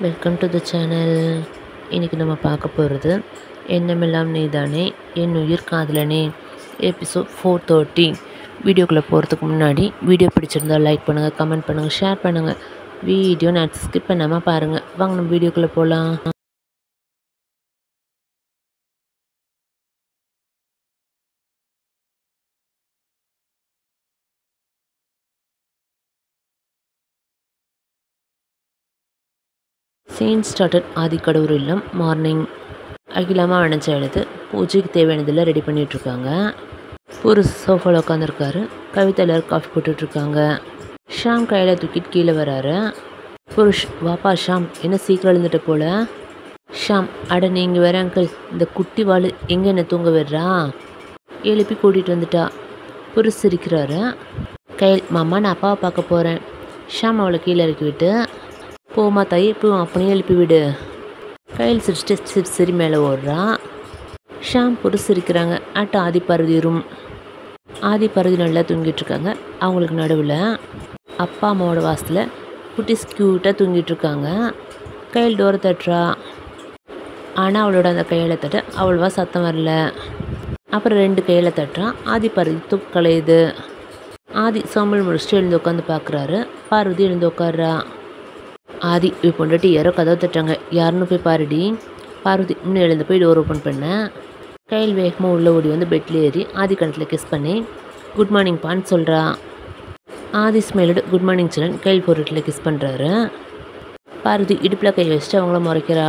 welcome to the channel இன்றைக்கி நம்ம பார்க்க போகிறது எண்ணமெல்லாம் நீதானே என் உயிர் காதலனே எபிசோட் ஃபோர் தேர்ட்டி வீடியோக்குள்ளே போகிறதுக்கு முன்னாடி வீடியோ பிடிச்சிருந்தா லைக் பண்ணுங்கள் கமெண்ட் பண்ணுங்கள் ஷேர் பண்ணுங்கள் வீடியோ நான் ஸ்கிப் பண்ணாமல் பாருங்கள் வாங்க நம்ம வீடியோக்குள்ளே போகலாம் சீன் ஸ்டார்டட் ஆதிக்கடவுர் இல்லம் மார்னிங் அகிலாமா அணைச்ச எடுத்து பூஜைக்கு தேவையானதெல்லாம் ரெடி பண்ணிகிட்ருக்காங்க ஒரு சோஃபாவில் உட்காந்துருக்காரு கவிதா எல்லாரும் காஃபி போட்டுட்ருக்காங்க ஷாம் கையில் தூக்கிட்டு கீழே வராரு புருஷ் வாப்பா ஷாம் என்ன சீக்கிரம் எழுந்துட்ட போல ஷாம் அட நீங்கள் வேற அங்கிள் இந்த குட்டி வாள் எங்கே என்ன தூங்க விடுறா எழுப்பி கூட்டிகிட்டு வந்துட்டா புருஷ் சிரிக்கிறாரு கையில் மாமா நான் அப்பாவை பார்க்க போகிறேன் ஷாம் அவளை கீழே இறக்கி விட்டு போமா தாய் இப்போ அப்படியே எழுப்பி விடு கையில் சிரிச்சிட்டு சிரி சிரி மேலே ஓடுறா ஷாம் புரு சிரிக்கிறாங்க அட் ஆதி பார்வதி ரூம் ஆதி பார்வதி நல்லா தூங்கிட்டு இருக்காங்க அவங்களுக்கு நடுவில் அப்பா அம்மாவோட வாசத்தில் குட்டிஸ் க்யூட்டாக தூங்கிட்டு இருக்காங்க கையில் டோரை தட்டுறா ஆனால் அவளோட அந்த கையில் தட்ட அவ்வளோவா சத்தம் வரல அப்புறம் ரெண்டு கையில் தட்டுறான் ஆதி பார்வதி தூக்கு கலையுது ஆதி சோம்பல் முடிச்சுட்டு எழுந்து உட்காந்து பார்க்குறாரு பார்வதி எழுந்து உட்கார்றா ஆதி இப்போ பொண்டாட்டி யாரோ கதவை தட்டுறாங்க யாருன்னு போய் பாருடி பார்வதி இன்னும் எழுந்து போய் டோர் ஓப்பன் பண்ணேன் கையில் வேகமாக உள்ளே ஓடி வந்து பெட்டில் ஏறி ஆதி கணத்தில் கிஸ் பண்ணி குட் மார்னிங் பான்னு சொல்கிறா ஆதி ஸ்மைலோட குட் மார்னிங் சிலன் கையில் பொருட்டில் கிஸ் பண்ணுறாரு பார்வதி இடுப்பில் கை வச்சுட்டு அவங்கள முறைக்கிறா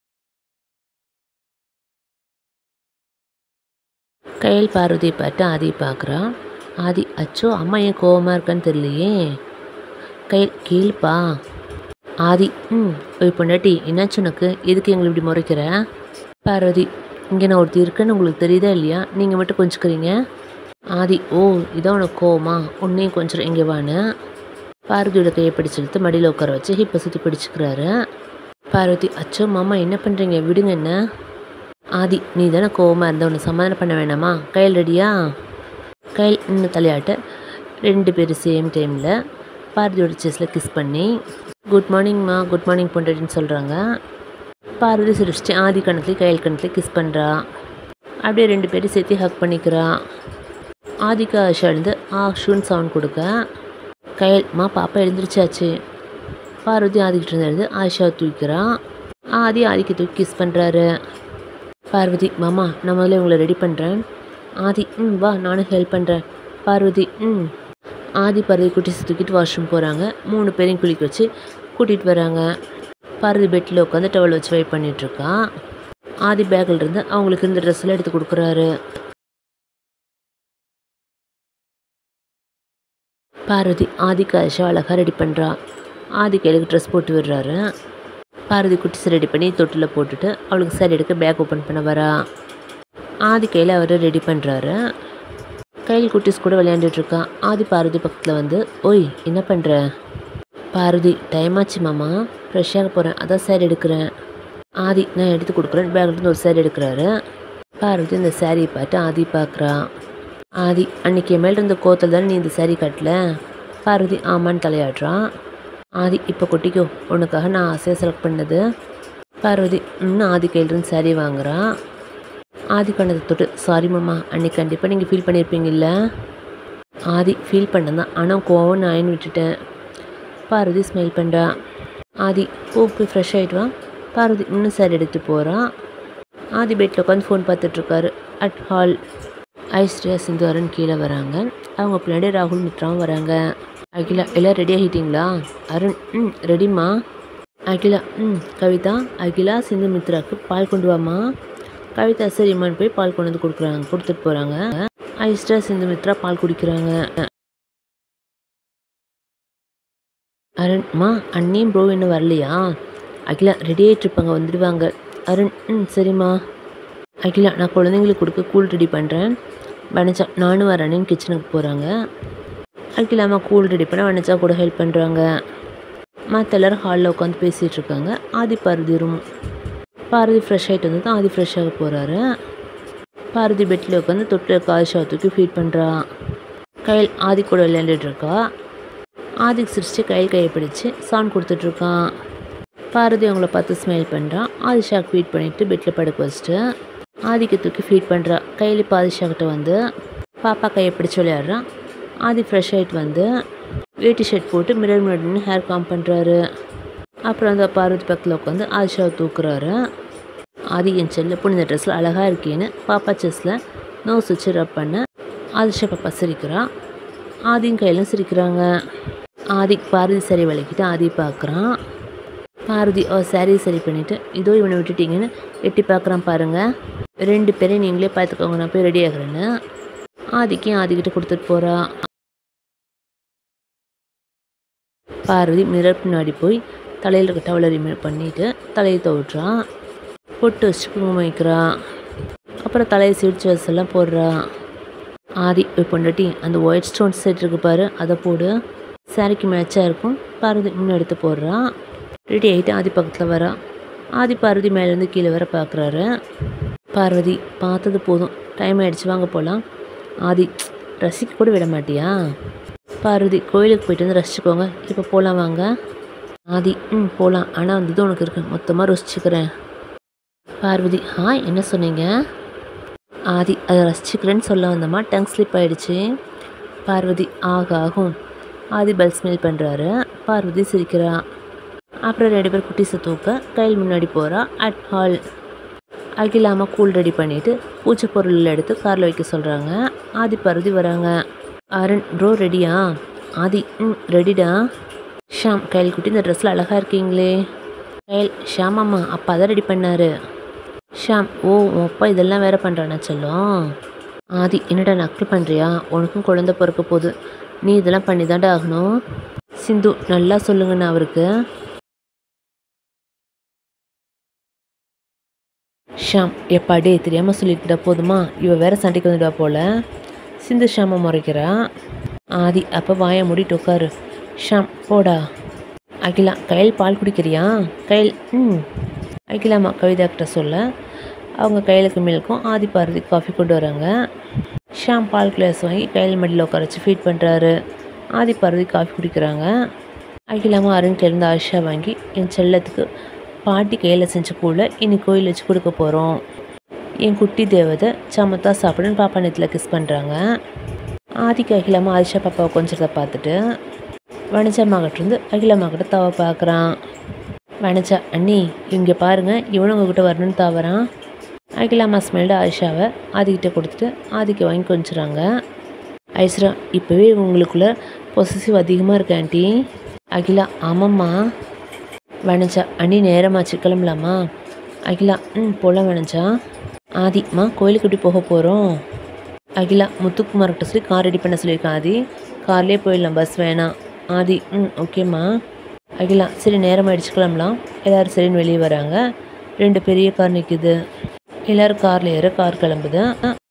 கையில் பார்வதியை பார்த்து ஆதியை பார்க்குறா ஆதி அச்சோ அம்மா ஏன் கோவமாக இருக்கான்னு தெரியலையே கையில் கீழ்ப்பா ஆதி ம் போய் பொண்டாட்டி என்னாச்சு உனக்கு எதுக்கு எங்களை இப்படி முறைக்கிற பார்வதி இங்கே நான் ஒருத்தி இருக்கேன்னு உங்களுக்கு தெரியுதா இல்லையா நீங்கள் மட்டும் கொஞ்சிக்கிறீங்க ஆதி ஓ இதான் உனக்கு கோவமா உன்னையும் கொஞ்சம் இங்கே வான்னு பார்வதியோட கையை பிடிச்சு இழுத்து மடியில் உட்கார வச்சு ஹிப்பை சுற்றி பிடிச்சிக்கிறாரு பார்வதி அச்சோ மாமா என்ன பண்ணுறீங்க விடுங்க என்ன ஆதி நீ தானே கோவமாக இருந்த உன்னை சமாதானம் பண்ண வேணாமா கையில் ரெடியா கையில் இன்னும் தலையாட்ட ரெண்டு பேரும் சேம் டைமில் பார்வதியோட செஸ்ஸில் கிஸ் பண்ணி குட் மார்னிங்மா குட் மார்னிங் பொண்டாட்டின்னு சொல்கிறாங்க பார்வதி சிரிச்சிட்டு ஆதி கணத்துலேயும் கையில் கணத்துலேயும் கிஸ் பண்ணுறா அப்படியே ரெண்டு பேரும் சேர்த்து ஹக் பண்ணிக்கிறா ஆதிக்கு ஆஷா எழுந்து ஆஷுன்னு சவுண்ட் கொடுக்க கையில் மா பாப்பா எழுந்திரிச்சாச்சு பார்வதி ஆதிக்கிட்ட இருந்து எழுந்து ஆஷாவை தூக்கிறான் ஆதி ஆதிக்கு தூக்கி கிஸ் பண்ணுறாரு பார்வதி மாமா நான் முதல்ல உங்களை ரெடி பண்ணுறேன் ஆதி ம் வா நானும் ஹெல்ப் பண்ணுறேன் பார்வதி ம் ஆதி பார்வதி குட்டி தூக்கிட்டு வாஷ்ரூம் போகிறாங்க மூணு பேரையும் குளிக்க வச்சு கூட்டிகிட்டு வராங்க பார்வதி பெட்டில் உட்காந்து டவல் வச்சு வெயிட் பண்ணிகிட்ருக்கா ஆதி பேக்கில் இருந்து அவங்களுக்கு இந்த ட்ரெஸ்ஸில் எடுத்து கொடுக்குறாரு பார்வதி ஆதிக்கு ஆஷா அழகாக ரெடி பண்ணுறா ஆதி கையிலுக்கு ட்ரெஸ் போட்டு விடுறாரு பார்வதி குட்டிஸ் ரெடி பண்ணி தொட்டில் போட்டுட்டு அவளுக்கு சரி எடுக்க பேக் ஓப்பன் பண்ண வரா ஆதி கையில் அவர் ரெடி பண்ணுறாரு கையில் குட்டிஸ் கூட விளையாண்டுட்ருக்கா ஆதி பார்வதி பக்கத்தில் வந்து ஓய் என்ன பண்ணுற பார்வதி டைம் ஆச்சு மாமா ஃப்ரெஷ்ஷாக போகிறேன் அதான் சேரீ எடுக்கிறேன் ஆதி நான் எடுத்து கொடுக்குறேன் பேக்லேருந்து ஒரு சேரீ எடுக்கிறாரு பார்வதி இந்த சேரீயை பார்த்து ஆதி பார்க்குறா ஆதி அன்னைக்கு என் மேலே இருந்த கோத்தில் தானே நீ இந்த சேரீ கட்டல பார்வதி ஆமான்னு தலையாடுறான் ஆதி இப்போ கொட்டிக்கோ உனக்காக நான் ஆசையாக செலக்ட் பண்ணது பார்வதி இன்னும் ஆதி கையிலிருந்து சேரீ வாங்குறான் ஆதி பண்ணதை தொட்டு சாரி மாமா அன்னைக்கு கண்டிப்பாக நீங்கள் ஃபீல் பண்ணியிருப்பீங்கல்ல ஆதி ஃபீல் பண்ணதான் ஆனால் கோவம் நான் விட்டுட்டேன் பார்வதி ஸ்மைல் பண்ணுறா ஆதி ஓ போய் ஃப்ரெஷ் ஆகிட்டு வா பார்வதி இன்னும் சார் எடுத்து போகிறான் ஆதி பெட்டில் உட்காந்து ஃபோன் பார்த்துட்ருக்காரு அட் ஹால் ஐஸ்ரியா சிந்துவரன் கீழே வராங்க அவங்க பின்னாடி ராகுல் மித்ராவும் வராங்க அகிலா எல்லாம் ரெடி ஆகிட்டீங்களா அருண் ம் ரெடிம்மா அகிலா ம் கவிதா அகிலா சிந்து மித்ராவுக்கு பால் கொண்டு வாமா கவிதா சரிம்மான்னு போய் பால் கொண்டு வந்து கொடுக்குறாங்க கொடுத்துட்டு போகிறாங்க ஐஸ்டா சிந்து மித்ரா பால் குடிக்கிறாங்க அருண்மா அண்ணியும் ப்ரோ இன்னும் வரலையா அகிலா ரெடி ஆகிட்ருப்பாங்க வந்துடுவாங்க அருண் ம் சரிம்மா அகிலா நான் குழந்தைங்களுக்கு கொடுக்க கூழ் ரெடி பண்ணுறேன் வனஜா நானும் வரேன்னு கிச்சனுக்கு போகிறாங்க அகிலாமா கூழ் ரெடி பண்ண வனஜா கூட ஹெல்ப் பண்ணுறாங்க மற்ற எல்லோரும் ஹாலில் உட்காந்து பேசிகிட்டு இருக்காங்க ஆதி பார்வதி ரூம் பாரதி ஃப்ரெஷ் ஆகிட்டு வந்து தான் ஆதி ஃப்ரெஷ்ஷாக போகிறாரு பாரதி பெட்டில் உட்காந்து தொட்டில் காய்ச்சா தூக்கி ஃபீட் பண்ணுறா கையில் ஆதி கூட விளையாண்டுட்டு இருக்கா ஆதிக்கு சிரிச்சு கையில் கையை பிடிச்சு சவுண்ட் கொடுத்துட்ருக்கான் பார்வதி அவங்கள பார்த்து ஸ்மைல் பண்ணுறான் ஆதிஷாக்கு ஃபீட் பண்ணிவிட்டு பெட்டில் படுக்க வச்சுட்டு ஆதிக்கு தூக்கி ஃபீட் பண்ணுறா கையில் இப்போ ஆதிஷாக்கிட்ட வந்து பாப்பா கையை பிடிச்சி விளையாடுறான் ஆதி ஃப்ரெஷ் ஆகிட்டு வந்து வேட்டி ஷர்ட் போட்டு மிரர் முன்னாடி நின்னு ஹேர் காம் பண்ணுறாரு அப்புறம் அந்த பார்வதி பக்கத்தில் உட்காந்து ஆதிஷாவை தூக்குறாரு ஆதி என் செல்ல பொண்ணு இந்த ட்ரெஸ்ஸில் அழகாக இருக்கேன்னு பாப்பா செஸ்ஸில் நோஸ் வச்சு ரப் பண்ண ஆதிஷா பாப்பா சிரிக்கிறா ஆதியும் கையிலும் சிரிக்கிறாங்க ஆதி பார்வதி சரி விளக்கிட்டு ஆதி பார்க்குறான் பார்வதி அவ சாரி சரி பண்ணிவிட்டு இதோ இவனை விட்டுட்டீங்கன்னு எட்டி பார்க்குறான் பாருங்கள் ரெண்டு பேரையும் நீங்களே பார்த்துக்கோங்க நான் போய் ரெடி ஆகுறேன்னு ஆதிக்கும் ஆதிக்கிட்ட கொடுத்துட்டு போகிறா பார்வதி மிரர் பின்னாடி போய் தலையில் இருக்க டவலை ரிமூவ் பண்ணிவிட்டு தலையை துவட்டுறான் பொட்டு வச்சு குங்குமம் வைக்கிறான் அப்புறம் தலையை சிரிச்சு வசெல்லாம் போடுறா ஆதி போய் பொண்டாட்டி அந்த ஒயிட் ஸ்டோன் செட் இருக்கு பாரு அதை போடு சாரிக்கு மேட்சாக இருக்கும் பார்வதி இன்னும் எடுத்து போடுறான் ரெடி ஆகிட்டு ஆதி பக்கத்தில் வரா ஆதி பார்வதி மேலேருந்து கீழே வர பார்க்குறாரு பார்வதி பார்த்தது போதும் டைம் ஆயிடுச்சு வாங்க போகலாம் ஆதி ரசிக்க கூட விட மாட்டியா பார்வதி கோயிலுக்கு போயிட்டு வந்து ரசிச்சுக்கோங்க இப்போ போகலாம் வாங்க ஆதி ம் போகலாம் ஆனால் வந்து இது உனக்கு இருக்கு மொத்தமாக ருசிச்சுக்கிறேன் பார்வதி ஆ என்ன சொன்னீங்க ஆதி அதை ரசிச்சுக்கிறேன்னு சொல்ல வந்தம்மா டங் ஸ்லிப் ஆயிடுச்சு பார்வதி ஆக ஆகும் ஆதி பல் ஸ்மெல் பண்ணுறாரு பார்வதி சிரிக்கிறா அப்புறம் ரெண்டு பேர் குட்டிஸை தூக்க கையில் முன்னாடி போகிறா அட் ஹால் அகிலாமா கூல் ரெடி பண்ணிவிட்டு பூஜை பொருள் எடுத்து காரில் வைக்க சொல்கிறாங்க ஆதி பார்வதி வராங்க அருண் ப்ரோ ரெடியா ஆதி ம் ரெடிடா ஷாம் கையில் குட்டி இந்த ட்ரெஸ்ஸில் அழகாக இருக்கீங்களே கையில் ஷாம் அம்மா அப்பா தான் ரெடி பண்ணாரு ஷாம் ஓ உன் அப்பா இதெல்லாம் வேற பண்ணுறானா செல்லம் ஆதி என்னடா நக்கல் பண்ணுறியா உனக்கும் குழந்தை பிறக்க போகுது நீ இதெல்லாம் பண்ணி தாண்டா ஆகணும் சிந்து நல்லா சொல்லுங்கண்ணா அவருக்கு ஷாம் எப்பா டே தெரியாமல் சொல்லிட்டுடா போதுமா இவ வேற சண்டைக்கு வந்துடுவா போல சிந்து ஷாமை முறைக்கிறா ஆதி அப்போ வாயை மூடிட்டு உட்காரு ஷாம் போடா அகிலா கையில் பால் குடிக்கிறியா கையில் ம் அகிலாமா கவிதாக்கிட்ட சொல்ல அவங்க கையிலுக்கு மில்க்கும் ஆதி பார்வதி காஃபி கொண்டு வராங்க ஷாம் பால் கிளாஸ் வாங்கி கையில் மடியில் உட்கார வச்சு ஃபீட் பண்ணுறாரு ஆதி பார்வதி காஃபி குடிக்கிறாங்க அகிலாமா அருண்கிட்டேருந்து ஆஷா வாங்கி என் செல்லத்துக்கு பாட்டி கையில் செஞ்ச கூழ இனி கோயில் வச்சு கொடுக்க போகிறோம் என் குட்டி தேவதை சமத்தா சாப்பிடுன்னு பாப்பா நெத்தில் கிஸ் பண்ணுறாங்க ஆதிக்கு அகிலாமா ஆதிஷா பாப்பாவை கொஞ்சத்தை பார்த்துட்டு வனஜாமாகிட்டேருந்து அகிலாமாக்கிட்ட தவ பார்க்குறான் வனஜா அண்ணி இங்கே பாருங்க இவனும் உங்ககிட்ட வரணும்னு தாவறான் அகிலாமா ஸ்மெல்டு ஆயிஷாவை ஆதிக்கிட்ட கொடுத்துட்டு ஆதிக்கு வாங்கி கொஞ்சுறாங்க ஐஸ்ரா இப்போவே உங்களுக்குள்ள பொசசிவ் அதிகமாக இருக்கு ஆண்டி அகிலா ஆமாம்மா வனஜா அண்ணி நேரமாச்சு கிளம்பலாமா அகிலா ம் போகலாம் வனஜா ஆதிம்மா கோயிலுக்கு எப்படி போக போகிறோம் அகிலா முத்துக்குமார்கிட்ட சொல்லி கார் ரெடி பண்ண சொல்லியிருக்கேன் ஆதி கார்லேயே போயிடலாம் பஸ் வேணாம் ஆதி ம் ஓகேம்மா அகிலா சரி நேரம் ஆயிடுச்சு கிளம்பலாம் எல்லோரும் சரின்னு வெளியே வராங்க ரெண்டு பெரிய கார் நிற்குது எல்லோரும் காரில் ஏற கார் கிளம்புது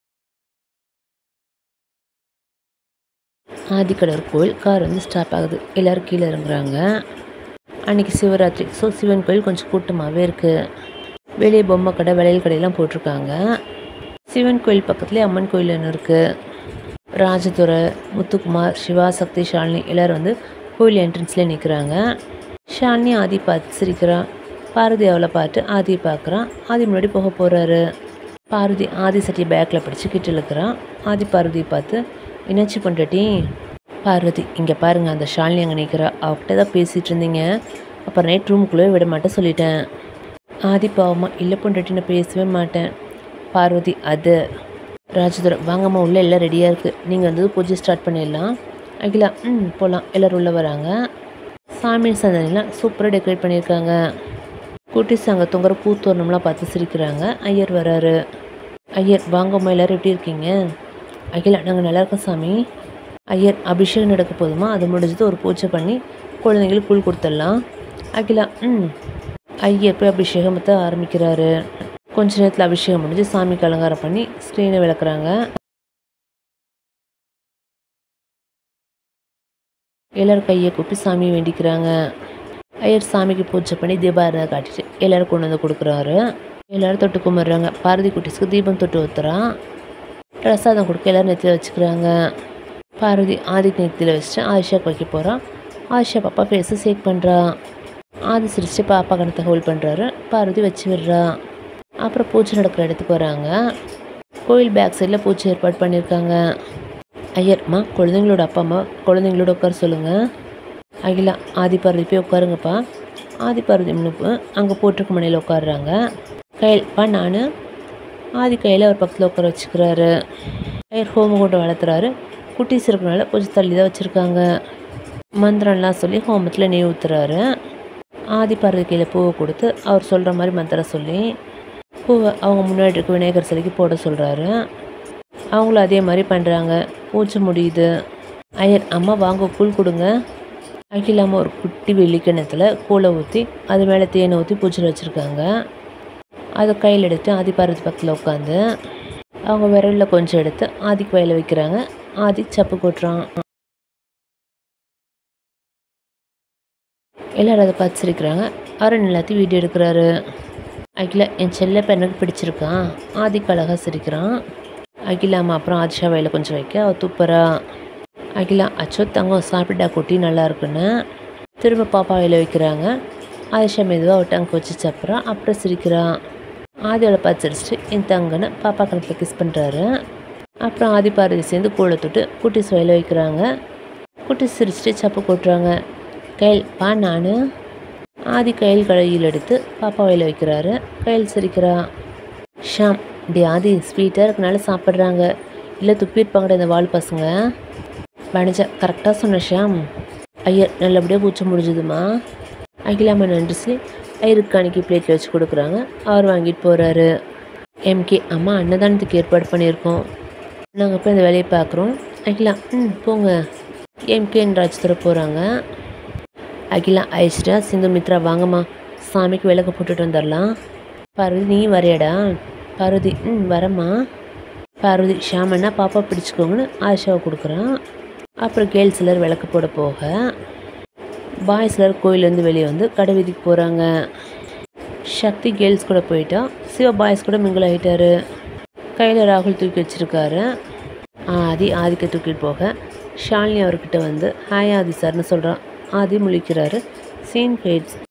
ஆதிக்கடர் கோயில் கார் வந்து ஸ்டாப் ஆகுது எல்லோரும் கீழே இறங்குறாங்க அன்றைக்கி சிவராத்திரி ஸோ சிவன் கோயில் கொஞ்சம் கூட்டமாகவே இருக்குது வெளியே பொம்மை கடை வளையல் கடையெல்லாம் போட்டிருக்காங்க சிவன் கோயில் பக்கத்துலேயே அம்மன் கோயில் ஒன்று இருக்குது ராஜதுரை முத்துக்குமார் சிவா சக்தி ஷாலினி எல்லோரும் வந்து கோயில் என்ட்ரன்ஸ்லேயே நிற்கிறாங்க ஷாலினி ஆதி பார்த்து சிரிக்கிறா பார்வதி அவளை பார்த்து ஆதியை பார்க்குறான் ஆதி முன்னாடி போக போகிறாரு பார்வதி ஆதி சட்டியை பேக்கில் பிடிச்சி கிட்ட இழுக்கிறான் ஆதி பார்வதியை பார்த்து என்னாச்சு பொண்டாட்டி பார்வதி இங்கே பாருங்கள் அந்த ஷாலினி அங்கே நிற்கிறா அவகிட்ட தான் பேசிகிட்டு இருந்தீங்க அப்புறம் நைட் ரூமுக்குள்ளே விட மாட்டேன் சொல்லிட்டேன் ஆதி பாவமா இல்லை பொண்டாட்டி நான் பேசவே மாட்டேன் பார்வதி அது ராஜதுரை வாங்கம்மா உள்ளே எல்லாம் ரெடியாக இருக்குது நீங்கள் வந்து பூஜை ஸ்டார்ட் பண்ணிடலாம் அகிலா ம் போகலாம் எல்லோரும் உள்ளே வராங்க சாமி சந்தனெலாம் சூப்பராக டெக்கரேட் பண்ணியிருக்காங்க குட்டிஸ் அங்கே தொங்குற பூத்தோரணம்லாம் பார்த்து சிரிக்கிறாங்க ஐயர் வராரு ஐயர் வாங்கம்மா எல்லோரும் எப்படி இருக்கீங்க அகிலா நாங்கள் நல்லா இருக்கோம் சாமி ஐயர் அபிஷேகம் நடக்க போதுமா அது முடிஞ்சது ஒரு பூஜை பண்ணி குழந்தைங்களுக்கு கூழ் கொடுத்துடலாம் அகிலா ம் ஐயர் போய் அபிஷேகத்தை ஆரம்பிக்கிறாரு கொஞ்ச நேரத்தில் அபிஷேகம் முடிஞ்சு சாமிக்கு அலங்காரம் பண்ணி ஸ்க்ரீனை விளக்குறாங்க எல்லோரும் கையை கூப்பி சாமியை வேண்டிக்கிறாங்க ஐயர் சாமிக்கு பூஜை பண்ணி தீபாரதை காட்டிட்டு எல்லோரும் கொண்டு வந்து கொடுக்குறாரு எல்லோரும் தொட்டு கும்பிட்றாங்க பாரதி குட்டிஸ்க்கு தீபம் தொட்டு ஊற்றுறான் பிரசாதம் கொடுக்க எல்லோரும் நெத்தியில் வச்சுக்கிறாங்க பார்வதி ஆதிக்கு நெத்தியில் வச்சுட்டு ஆயிஷாக்கு வைக்க போகிறான் ஆயிஷா பாப்பா ஃபேஸை சேக் பண்ணுறா ஆதி சிரிச்சு பாப்பா கணத்தை ஹோல்ட் பண்ணுறாரு பார்வதி வச்சு விடுறா அப்புறம் பூச்சி நடக்கிற இடத்துக்கு வராங்க கோயில் பேக் சைடில் பூச்சி ஏற்பாடு பண்ணியிருக்காங்க ஐயர்மா குழந்தைங்களோட அப்பா அம்மா குழந்தைங்களோட உட்கார சொல்லுங்கள் அகிலா ஆதி பார்வதி போய் உட்காருங்கப்பா ஆதி பார்வதி முன்னுப்பு அங்கே போட்டிருக்க மனையில் உட்காடுறாங்க கையில்ப்பா நான் ஆதி கையில் அவர் பக்கத்தில் உட்கார வச்சுக்கிறாரு ஐயர் ஹோம கூட்டம் வளர்த்துறாரு குட்டீஸ் இருக்கனால கொஞ்சம் தள்ளி தான் வச்சுருக்காங்க மந்திரம்லாம் சொல்லி ஹோமத்தில் நெய் ஊற்றுறாரு ஆதி பார்வதி கையில் பூவை கொடுத்து அவர் சொல்கிற மாதிரி மந்திரம் சொல்லி பூவை அவங்க முன்னாடி இருக்க விநாயகர் சிலைக்கு போட சொல்கிறாரு அவங்களும் அதே மாதிரி பண்ணுறாங்க பூச்சி முடியுது ஐயர் அம்மா வாங்க கூழ் கொடுங்க அகிலாம ஒரு குட்டி வெள்ளிக்கிணத்துல கூளை ஊற்றி அது மேலே தேனை ஊற்றி பூச்சில் வச்சுருக்காங்க அதை கையில் எடுத்து ஆதி பார்வதி பக்கத்தில் உட்காந்து அவங்க விரலில் கொஞ்சம் எடுத்து ஆதிக்கு வயல வைக்கிறாங்க ஆதி சப்பு கொட்டுறான் எல்லாரும் அதை பார்த்து சிரிக்கிறாங்க அருண் எல்லாத்தையும் வீடியோ எடுக்கிறாரு அகிலா என் செல்ல பெண்ணுக்கு பிடிச்சிருக்கான் ஆதிக்கு அழகாக சிரிக்கிறான் அகிலா அம்மா அப்புறம் ஆதிஷா வயல கொஞ்சம் வைக்க அவ துப்புறா அகிலா அச்சோ தங்கம் சாப்பிட்டா குட்டி நல்லா இருக்குன்னு திரும்ப பாப்பா வயல வைக்கிறாங்க ஆதிஷா மெதுவாக அவட்ட அங்கே வச்சு சாப்பிட்றா அப்புறம் சிரிக்கிறான் ஆதியோட பார்த்து சிரிச்சிட்டு என் தங்கன்னு பாப்பா கணத்தில் கிஸ் பண்ணுறாரு அப்புறம் ஆதி பார்வதி சேர்ந்து கூழை தொட்டு குட்டி வயல வைக்கிறாங்க குட்டி சிரிச்சிட்டு சப்பு கொட்டுறாங்க கையில் பா நான் ஆதி கையில் கடையில் எடுத்து பாப்பா வயல வைக்கிறாரு கையில் சிரிக்கிறா ஷாம் டி ஆதி ஸ்வீட்டாக இருக்கனால சாப்பிட்றாங்க இல்லை துப்பியிருப்பாங்கடா இந்த வால் பசங்க வணிஜா கரெக்டாக சொன்ன ஷாம் ஐயர் நல்லபடியாக பூச்சி முடிஞ்சுதுமா அகிலாமா நன்றி சொல்லி ஐயருக்கு அன்னைக்கு பிளேட்டில் வச்சு கொடுக்குறாங்க அவர் வாங்கிட்டு போகிறாரு எம்கே அம்மா அன்னதானத்துக்கு ஏற்பாடு பண்ணியிருக்கோம் நாங்கள் போய் இந்த வேலையை பார்க்குறோம் அகிலா ம் போங்க எம்கேன்னு ராஜ்தர போகிறாங்க அகிலா ஐஸ்டா சிந்து மித்ரா வாங்கம்மா சாமிக்கு விளக்கு போட்டுட்டு வந்துடலாம் பார்வதி நீ வரையடா பார்வதி ம் வரம்மா பார்வதி ஷாமண்ணா பாப்பா பிடிச்சிக்கோங்கன்னு ஆஷாவை கொடுக்குறான் அப்புறம் கேர்ள்ஸ் எல்லாரும் விளக்கு போட போக பாய்ஸ் எல்லாரும் கோயிலேருந்து வெளியே வந்து கடை வீதிக்கு போகிறாங்க சக்தி கேர்ள்ஸ் கூட போயிட்டா சிவா பாய்ஸ் கூட மிங்கிள் ஆகிட்டாரு கையில் ராகுல் தூக்கி வச்சிருக்காரு ஆதி ஆதிக்க தூக்கிட்டு போக ஷாலினி அவர்கிட்ட வந்து ஹாய் ஆதி சார்னு சொல்கிறான் ஆதி முழிக்கிறாரு சீன் ஃபேட்ஸ்